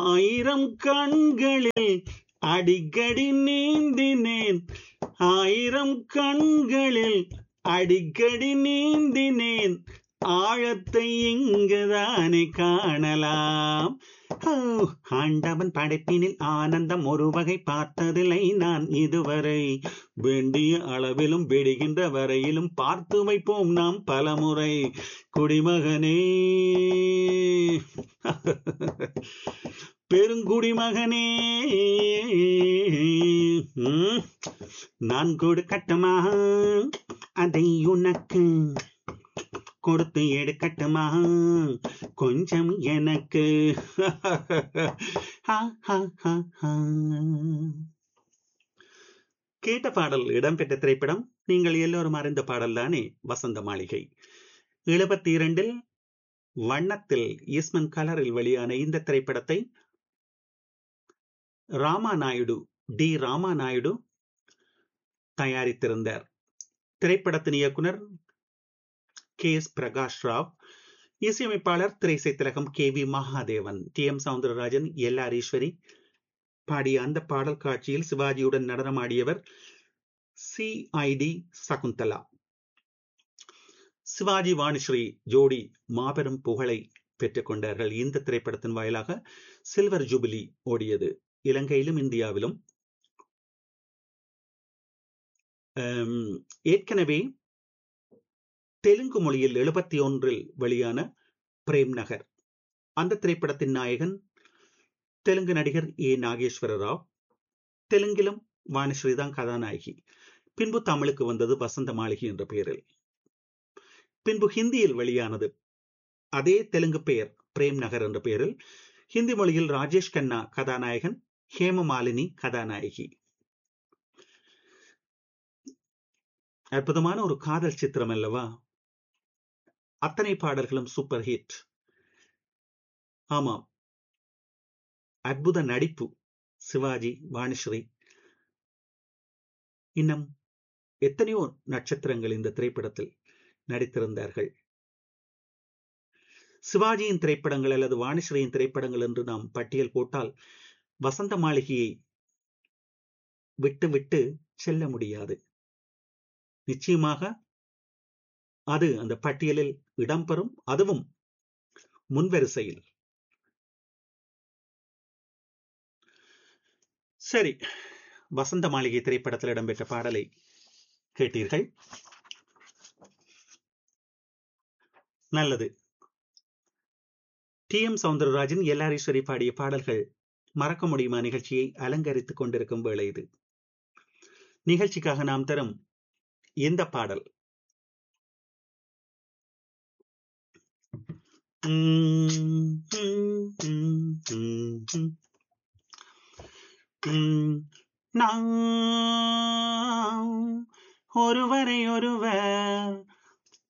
ஆயிரம் கண்களில் அடிக்கடி நீந்தினேன் ஆயிரம் கண்களில் அடிக்கடி நீந்தினேன் ஆழத்தை இங்குதானே காணலாம் ஓ, ஆண்டவன் படைப்பினில் ஆனந்தம் ஒரு வகை பார்த்ததில்லை நான் இதுவரை வேண்டிய அளவிலும் விடுகின்ற வரையிலும் பார்த்து வைப்போம் நாம் பலமுறை குடிமகனே பெருங்குடிமகனே ம், நான் கொடுக்கட்டுமா அதை உனக்கு கொடுத்து எடுக்கட்டுமா கொஞ்சம் எனக்கு ஹா, ஹா, ஹா, ஹா. கேட்ட பாடல் இடம்பெற்ற திரைப்படம் நீங்கள் எல்லோரும் அறிந்த பாடல் தானே வசந்த மாளிகை எழுபத்தி இரண்டில் வண்ணத்தில் ஈஸ்மன் கலரில் வெளியான இந்த திரைப்படத்தை ராமா நாயுடு டி ராமா நாயுடு தயாரித்திருந்தார் திரைப்படத்தின் இயக்குனர் கே எஸ் பிரகாஷ் ராவ் இசையமைப்பாளர் திரைசை திலகம் K V Mahadevan T M Soundararajan L R Eswari பாடிய அந்த பாடல் காட்சியில் சிவாஜியுடன் நடனமாடியவர் C I D Sakunthala Sivaji Vanisri ஜோடி மாபெரும் புகழை பெற்றுக் கொண்டார்கள் இந்த திரைப்படத்தின் வாயிலாக சில்வர் ஜூபிலி ஓடியது இலங்கையிலும் இந்தியாவிலும் ஆம், ஏற்கனவே தெலுங்கு மொழியில் எழுபத்தி ஒன்றில் வெளியான பிரேம் நகர் அந்த திரைப்படத்தின் நாயகன் தெலுங்கு நடிகர் ஏ நாகேஸ்வர ராவ் தெலுங்கிலும் வாணிஸ்ரீ தான் கதாநாயகி பின்பு தமிழுக்கு வந்தது வசந்த மாளிகை என்ற பெயரில் பின்பு ஹிந்தியில் வெளியானது அதே தெலுங்கு பெயர் பிரேம் நகர் என்ற பெயரில் ஹிந்தி மொழியில் ராஜேஷ் கண்ணா கதாநாயகன் ஹேமமாலினி கதாநாயகி அற்புதமான ஒரு காதல் சித்திரம் அல்லவா அத்தனை பாடல்களும் சூப்பர் ஹிட் ஆமாம் அற்புத நடிப்பு சிவாஜி வாணிஸ்ரீ இன்னும் எத்தனையோ நட்சத்திரங்கள் இந்த திரைப்படத்தில் நடித்திருந்தார்கள் சிவாஜியின் திரைப்படங்கள் அல்லது வாணிஸ்ரீயின் திரைப்படங்கள் என்று நாம் பட்டியல் போட்டால் வசந்த மாளிகையை விட்டு விட்டு செல்ல முடியாது நிச்சயமாக அது அந்த பட்டியலில் இடம்பெறும் அதுவும் முன்வரிசையில் சரி வசந்த மாளிகை திரைப்படத்தில் இடம்பெற்ற பாடலை கேட்டீர்கள் நல்லது டி எம் சவுந்தரராஜன் எல்லாரீஸ்வரி பாடிய பாடல்கள் மறக்க முடியுமா நிகழ்ச்சியை அலங்கரித்துக் கொண்டிருக்கும் வேளை இது நிகழ்ச்சிக்காக நாம் தரும் இந்த பாடல் உம், உம், உம், உம், உம். உம், நாம் ஒருவரை ஒருவர்